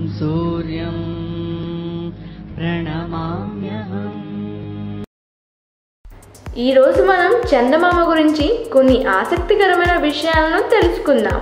सूर्यं प्रणमाम्यहम् ఈ రోజు మనం చందమామ గురించి కొన్ని ఆసక్తికరమైన విషయాలను తెలుసుకుందాం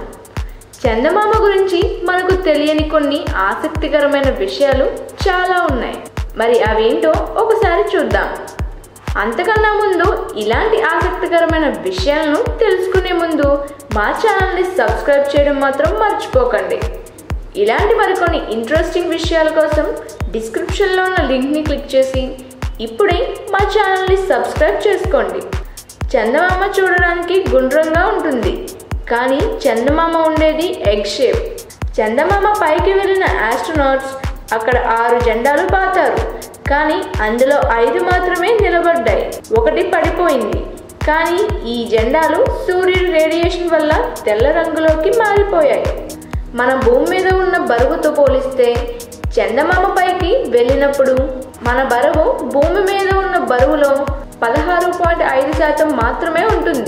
చందమామ గురించి మనకు తెలియని కొన్ని ఆసక్తికరమైన విషయాలు చాలా ఉన్నాయి మరి అవేంటో ఒకసారి చూద్దాం అంతకన్నా ముందు ఇలాంటి ఆసక్తికరమైన విషయాలను తెలుసుకునే ముందు మా ఛానల్ని సబ్స్క్రైబ్ చేయడం మాత్రం మర్చిపోకండి ఇలాంటి మరికొన్ని ఇంట్రెస్టింగ్ విషయాల కోసం డిస్క్రిప్షన్లో ఉన్న లింక్ని క్లిక్ చేసి ఇప్పుడే మా ఛానల్ని సబ్స్క్రైబ్ చేసుకోండి చందమామ చూడడానికి గుండ్రంగా ఉంటుంది కానీ చందమామ ఉండేది ఎగ్ షేప్ చందమామ పైకి వెళ్ళిన ఆస్ట్రోనాట్స్ అక్కడ ఆరు జెండాలు పాతారు కానీ అందులో ఐదు మాత్రమే నిలబడ్డాయి ఒకటి పడిపోయింది కానీ ఈ జెండాలు సూర్యుడి రేడియేషన్ వల్ల తెల్ల రంగులోకి మారిపోయాయి మన భూమి మీద ఉన్న బరువుతో పోలిస్తే చందమామ పైకి వెళ్ళినప్పుడు మన బరువు భూమి మీద ఉన్న బరువులో పదహారు పాయింట్ ఐదు శాతం మాత్రమే ఉంటుంది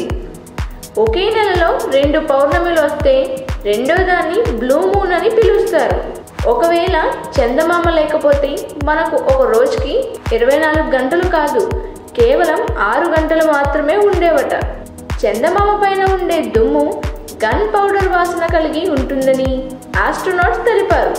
ఒకే నెలలో రెండు పౌర్ణమిలు వస్తే రెండో దాన్ని బ్లూ మూన్ అని పిలుస్తారు ఒకవేళ చందమామ లేకపోతే మనకు ఒక రోజుకి ఇరవై నాలుగు గంటలు కాదు కేవలం ఆరు గంటలు మాత్రమే ఉండేవట చందమామ పైన ఉండే దుమ్ము గన్ పౌడర్ వాసన కలిగి ఉంటుందని ఆస్ట్రోనాట్స్ తెలిపారు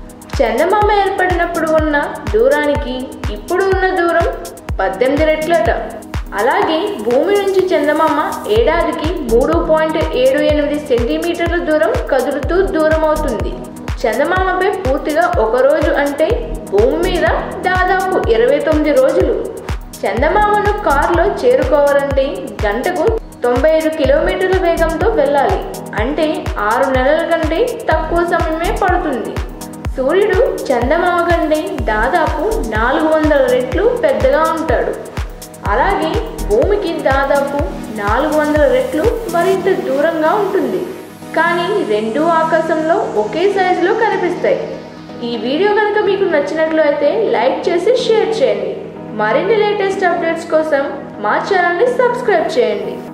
చందమామ ఏర్పడినప్పుడు ఉన్న దూరానికి ఇప్పుడు ఉన్న దూరం పద్దెనిమిది రెట్లట అలాగే భూమి నుంచి చందమామ ఏడాదికి మూడు పాయింట్ ఏడు ఎనిమిది సెంటీమీటర్ల దూరం కదులుతూ దూరం అవుతుంది చందమామపై పూర్తిగా ఒక రోజు అంటే భూమి మీద దాదాపు ఇరవై తొమ్మిది రోజులు చందమామను కారులో చేరుకోవాలంటే గంటకు తొంభై ఐదు కిలోమీటర్ల వేగంతో వెళ్ళాలి అంటే ఆరు నెలల కంటే తక్కువ సమయమే పడుతుంది సూర్యుడు చందమామ కంటే దాదాపు నాలుగు వందల రెట్లు పెద్దగా ఉంటాడు అలాగే భూమికి దాదాపు నాలుగు వందల రెట్లు మరింత దూరంగా ఉంటుంది కానీ రెండు ఆకాశంలో ఒకే సైజులో కనిపిస్తాయి ఈ వీడియో కనుక మీకు నచ్చినట్లు అయితే లైక్ చేసి షేర్ చేయండి మరిన్ని లేటెస్ట్ అప్డేట్స్ కోసం మా ఛానల్ని సబ్స్క్రైబ్ చేయండి